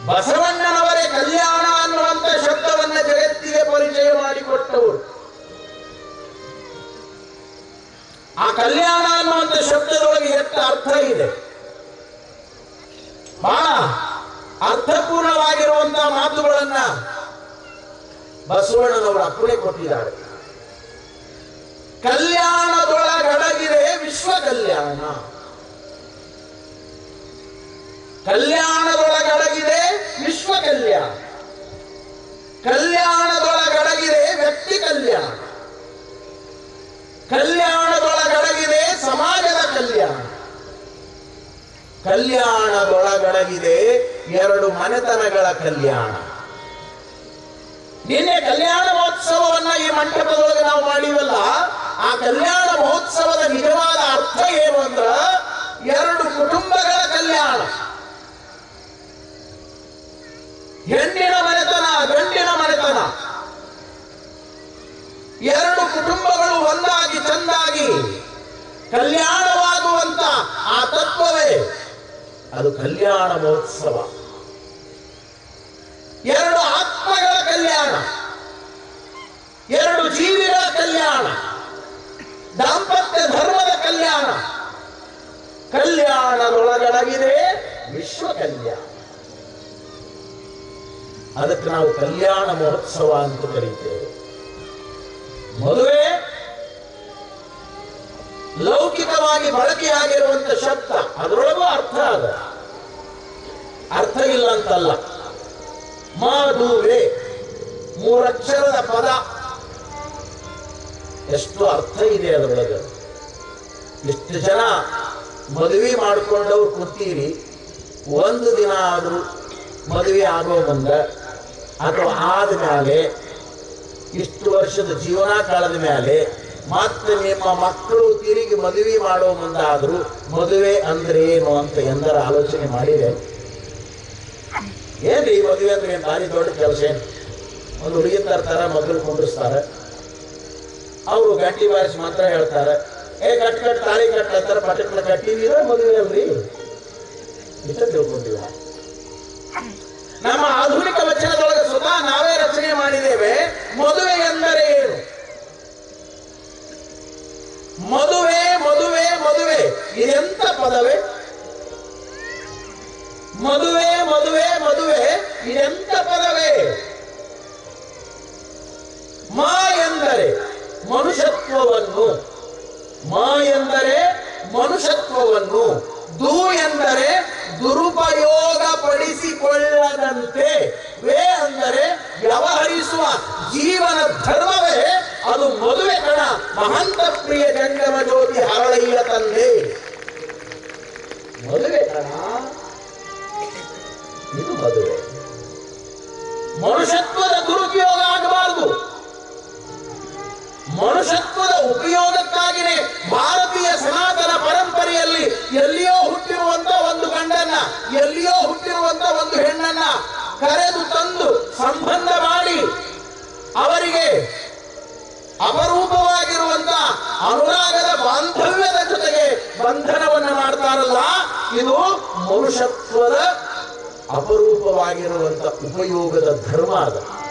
ಬಸವಣ್ಣನವರೇ ಕಲ್ಯಾಣ ಅನ್ನುವಂಥ ಶಬ್ದವನ್ನ ಜಗತ್ತಿಗೆ ಪರಿಚಯ ಮಾಡಿಕೊಟ್ಟವರು ಆ ಕಲ್ಯಾಣ ಅನ್ನುವಂಥ ಶಬ್ದದೊಳಗೆ ಎಷ್ಟು ಅರ್ಥ ಇದೆ ಬಹಳ ಅರ್ಥಪೂರ್ಣವಾಗಿರುವಂತಹ ಮಾತುಗಳನ್ನ ಬಸವಣ್ಣನವರು ಅಪ್ಪಣೆ ಕೊಟ್ಟಿದ್ದಾರೆ ಕಲ್ಯಾಣದೊಳಗಡಗಿದೆ ವಿಶ್ವ ಕಲ್ಯಾಣ ಕಲ್ಯಾಣದೊಳಗಡಗಿದೆ ವಿಶ್ವ ಕಲ್ಯಾಣ ಕಲ್ಯಾಣದೊಳಗಡಗಿದೆ ವ್ಯಕ್ತಿ ಕಲ್ಯಾಣ ಕಲ್ಯಾಣದೊಳಗಡಗಿದೆ ಸಮಾಜದ ಕಲ್ಯಾಣ ಕಲ್ಯಾಣದೊಳಗಡಗಿದೆ ಎರಡು ಮನೆತನಗಳ ಕಲ್ಯಾಣ ನಿನ್ನೆ ಕಲ್ಯಾಣ ಮಹೋತ್ಸವವನ್ನ ಈ ಮಂಟಪದೊಳಗೆ ನಾವು ಮಾಡಿವಲ್ಲ ಆ ಕಲ್ಯಾಣ ಮಹೋತ್ಸವದ ನಿಜವಾದ ಅರ್ಥ ಏನು ಅಂದ್ರ ಎರಡು ಕುಟುಂಬಗಳ ಕಲ್ಯಾಣ ಹೆಣ್ಣಿನ ಮನೆತನ ಗಂಡಿನ ಮನೆತನ ಎರಡು ಕುಟುಂಬಗಳು ಒಂದಾಗಿ ಚಂದಾಗಿ ಕಲ್ಯಾಣವಾಗುವಂತ ಆ ತತ್ವವೇ ಅದು ಕಲ್ಯಾಣ ಮಹೋತ್ಸವ ಎರಡು ಆತ್ಮಗಳ ಕಲ್ಯಾಣ ಎರಡು ಜೀವಿಗಳ ಕಲ್ಯಾಣ ದಾಂಪತ್ಯ ಧರ್ಮದ ಕಲ್ಯಾಣ ಕಲ್ಯಾಣದೊಳಗಡಗಿದೆ ವಿಶ್ವ ಕಲ್ಯಾಣ ಅದಕ್ಕೆ ನಾವು ಕಲ್ಯಾಣ ಮಹೋತ್ಸವ ಅಂತ ಕರೀತೇವೆ ಮದುವೆ ಲೌಕಿಕವಾಗಿ ಬಳಕೆಯಾಗಿರುವಂತ ಶಬ್ದ ಅದರೊಳಗೂ ಅರ್ಥ ಅದ ಅರ್ಥ ಇಲ್ಲ ಅಂತಲ್ಲ ಮದುವೆ ಮೂರಕ್ಷರದ ಪದ ಎಷ್ಟು ಅರ್ಥ ಇದೆ ಅದರೊಳಗೆ ಎಷ್ಟು ಜನ ಮದುವೆ ಮಾಡಿಕೊಂಡವ್ರು ಕೂತೀರಿ ಒಂದು ದಿನ ಆದರೂ ಮದುವೆ ಆಗೋ ಮುಂದೆ ಅಥವಾ ಆದ ಮೇಲೆ ಇಷ್ಟು ವರ್ಷದ ಜೀವನ ಕಳೆದ ಮೇಲೆ ಮತ್ತೆ ನಿಮ್ಮ ಮಕ್ಕಳು ತಿರುಗಿ ಮದುವೆ ಮಾಡೋ ಮುಂದಾದರೂ ಮದುವೆ ಅಂದ್ರೆ ಏನು ಅಂತ ಎಂದರ ಆಲೋಚನೆ ಮಾಡಿದೆ ಏನ್ರಿ ಮದುವೆ ಅಂದ್ರೆ ಏನು ಭಾರಿ ದೊಡ್ಡ ಕೆಲಸ ಏನು ಒಂದು ಹುಡುಗಿ ತರ್ತಾರೆ ಮಕ್ಕಳು ಕುಂಡ್ರಿಸ್ತಾರೆ ಅವರು ಗಂಟಿ ಬಾರಿಸಿ ಮಾತ್ರ ಹೇಳ್ತಾರೆ ಏ ಕಟ್ ಕಟ್ ತಾಳಿ ಕಟ್ ಅಂತಾರೆ ಪಟಕ್ಲ ಕಟ್ಟಿದೀರ ಮದುವೆ ಅಲ್ರಿ ಇಷ್ಟ ತಿಳ್ಕೊಂಡಿವ ನಮ್ಮ ಆಧುನಿಕ ವಚನದೊಳಗೆ ಸ್ವತಃ ನಾವೇ ರಚನೆ ಮಾಡಿದ್ದೇವೆ ಮದುವೆ ಎಂದರೆ ಏನು ಮದುವೆ ಮದುವೆ ಮದುವೆ ಇದೆಂತ ಪದವೇ ಮದುವೆ ಮದುವೆ ಮದುವೆ ಇದೆಂತ ಪದವೇ ಮಾ ಎಂದರೆ ಮನುಷ್ಯತ್ವವನ್ನು ಮಾ ಎಂದರೆ ಮನುಷ್ಯತ್ವವನ್ನು ದು ಎಂದರೆ ದುರುಪಯೋಗ ಪಡಿಸಿಕೊಳ್ಳದಂತೆ ವೇ ಅಂದರೆ ವ್ಯವಹರಿಸುವ ಜೀವನ ಧರ್ಮವೇ ಅದು ಮದುವೆ ಕಣ ಮಹಂತ ಪ್ರಿಯ ಜಂಗಮ ಜ್ಯೋತಿ ಹರಳಯ್ಯ ತಂದೆ ಮದುವೆ ಕಣ ಇದು ಮದುವೆ ಮನುಷ್ಯತ್ವದ ದುರುಪಯೋಗ ಆಗಬಾರದು ಮನುಷ್ಯತ್ವದ ಉಪಯೋಗಕ್ಕಾಗಿನೇ ಭಾರತೀಯ ಸನಾತನ ಪರಂಪರೆಯಲ್ಲಿ ಎಲ್ಲಿಯೋ ಹುಟ್ಟಿರುವಂತ ಒಂದು ಗಂಡನ್ನ ಎಲ್ಲಿಯೋ ಹುಟ್ಟಿರುವಂತ ಒಂದು ಹೆಣ್ಣನ್ನ ಕರೆದು ತಂದು ಸಂಬಂಧ ಮಾಡಿ ಅವರಿಗೆ ಅಪರೂಪವಾಗಿರುವಂತ ಅನುರಾಗದ ಬಾಂಧವ್ಯದ ಜೊತೆಗೆ ಬಂಧನವನ್ನ ಮಾಡ್ತಾರಲ್ಲ ಇದು ಮನುಷ್ಯತ್ವದ ಅಪರೂಪವಾಗಿರುವಂತ ಉಪಯೋಗದ ಧರ್ಮ ಅದ